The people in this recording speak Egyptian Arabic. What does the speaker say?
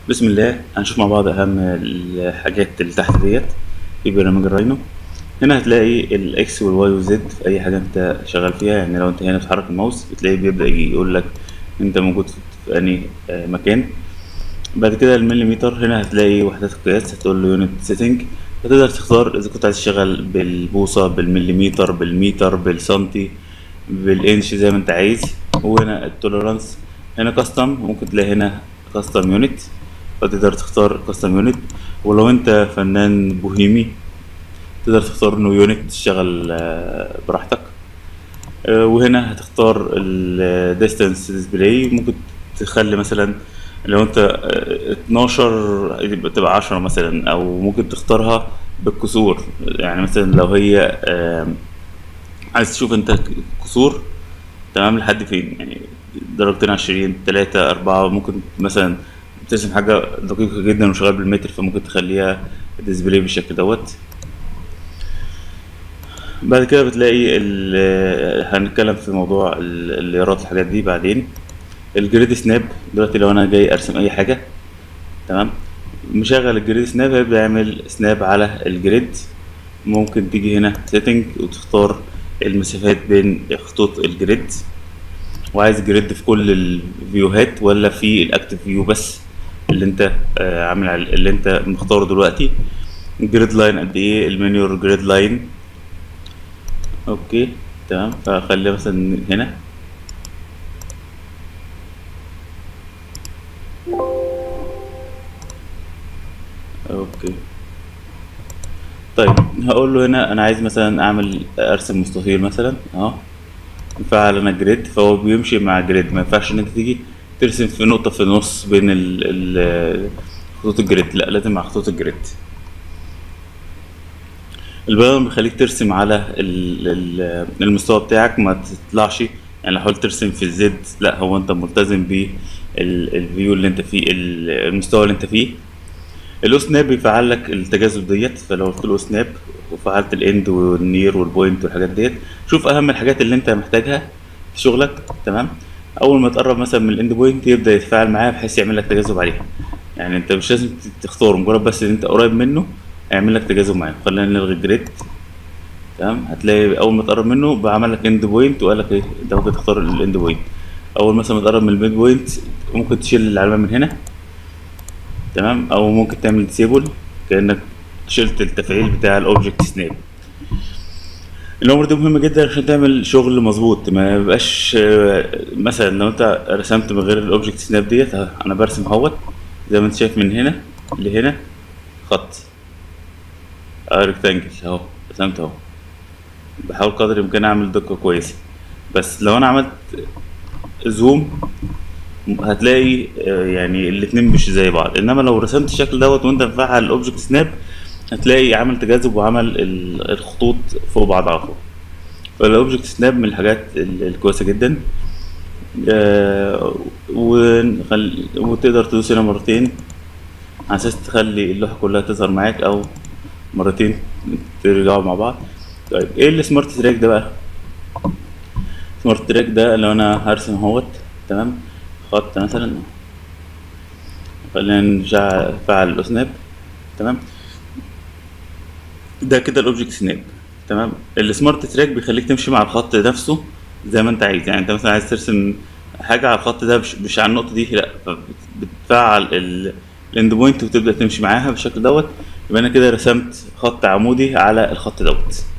بسم الله هنشوف مع بعض اهم الحاجات اللي تحت ديت في برنامج الراينو هنا هتلاقي الاكس والواي والزد في اي حاجه انت شغال فيها يعني لو انت هنا بتحرك الماوس بتلاقيه بيبدا يقول لك انت موجود في انهي آه، مكان بعد كده المليمتر هنا هتلاقي وحدات القياس هتقول له يونت سيتنج فتقدر تختار اذا كنت عايز تشتغل بالبوصه بالمليمتر بالمتر بالسنتي بالانش زي ما انت عايز وهنا التوليرانس هنا كاستم ممكن تلاقي هنا كاستم يونت فتقدر تختار كاستم يونت ولو انت فنان بوهيمي تقدر تختار انه يونت تشتغل آه، براحتك آه، وهنا هتختار الديستانس ديسبلاي ممكن تخلي مثلا لو انت آه، 12 يبقى تبقى 10 مثلا او ممكن تختارها بالكسور يعني مثلا لو هي آم، عايز تشوف انت كسور تمام لحد فين يعني درجتين عشرين تلاتة أربعة ممكن مثلا ترسم حاجة دقيقة جدا وشغال بالمتر فممكن تخليها ديسبلاي بالشكل دوت بعد كده بتلاقي ال- هنتكلم في موضوع ال- الليارات الحاجات دي بعدين الجريد سناب دلوقتي لو انا جاي ارسم اي حاجة تمام مشغل الجريد سناب هيبدأ يعمل سناب على الجريد ممكن تيجي هنا سيتنج وتختار المسافات بين خطوط الجريد وعايز جريد في كل الفيوهات ولا في الاكتف فيو بس اللي انت آه، عامل على اللي انت مختاره دلوقتي الجريد لاين قد ايه المنيور جريد لاين اوكي تمام فخليها مثلا هنا اوكي طيب هقول له هنا انا عايز مثلا اعمل ارسم مستطيل مثلا اهو مفعل انا جريد فهو بيمشي مع جريد ما ينفعش ان انت تيجي ترسم في نقطة في النص بين ال ال خطوط الجريد لا لازم مع خطوط الجريد البيان بيخليك ترسم على ال ال المستوى بتاعك ما تطلعش يعني لو حاولت ترسم في الزد لا هو انت ملتزم بالفيو اللي انت فيه ال- المستوى اللي انت فيه الاو سناب بيفعل لك التجاذب ديت فلو قلت له سناب وفعلت الاند والنير والبوينت والحاجات ديت شوف اهم الحاجات اللي انت محتاجها في شغلك تمام اول ما تقرب مثلا من الاند بوينت يبدا يتفاعل معاها بحيث يعمل لك تجاذب عليها يعني انت مش لازم تختاره مجرد بس ان انت قريب منه هيعمل لك تجاذب معاه خلينا نلغي الجريد تمام هتلاقي اول ما تقرب منه بعمل لك اند بوينت وقال لك ايه انت ممكن تختار الاند بوينت اول مثلا ما تقرب من الميد بوينت ممكن تشيل العلامه من هنا تمام او ممكن تعمل ديسيبل كانك شلت التفعيل بتاع الاوبجكت سناب الامر ده مهم جدا عشان تعمل شغل مظبوط ما يبقاش آه، مثلا لو انت رسمت من غير الاوبجكت سناب ديت اه، انا برسم اهوت زي ما انت شايف من هنا لهنا خط اه ريكتانجل اهو رسمت اهو بحاول قدر الامكان اعمل دقه كويسه بس لو انا عملت زوم هتلاقي آه، يعني الاتنين مش زي بعض انما لو رسمت الشكل دوت وانت مفعل الاوبجكت سناب هتلاقي عمل تجاذب وعمل ال- الخطوط فوق بعض على طول فالاوبجكت سناب من الحاجات ال- الكويسه جدا آه، ونخل... وتقدر تدوس هنا مرتين على اساس تخلي اللوحه كلها تظهر معاك او مرتين ترجعوا مع بعض طيب ايه السمارت تراك ده بقى سمارت تراك ده لو انا هرسم اهوت تمام خط مثلا خلينا نرجع فعل السناب تمام ده كده الاوبجكت سناب تمام السمارت تراك بيخليك تمشي مع الخط نفسه زي ما انت عايز يعني انت مثلا عايز ترسم حاجه على الخط ده مش, مش على النقطه دي لا بتفعل الاند بوينت وتبدا تمشي معاها بالشكل دوت يبقى انا كده رسمت خط عمودي على الخط دوت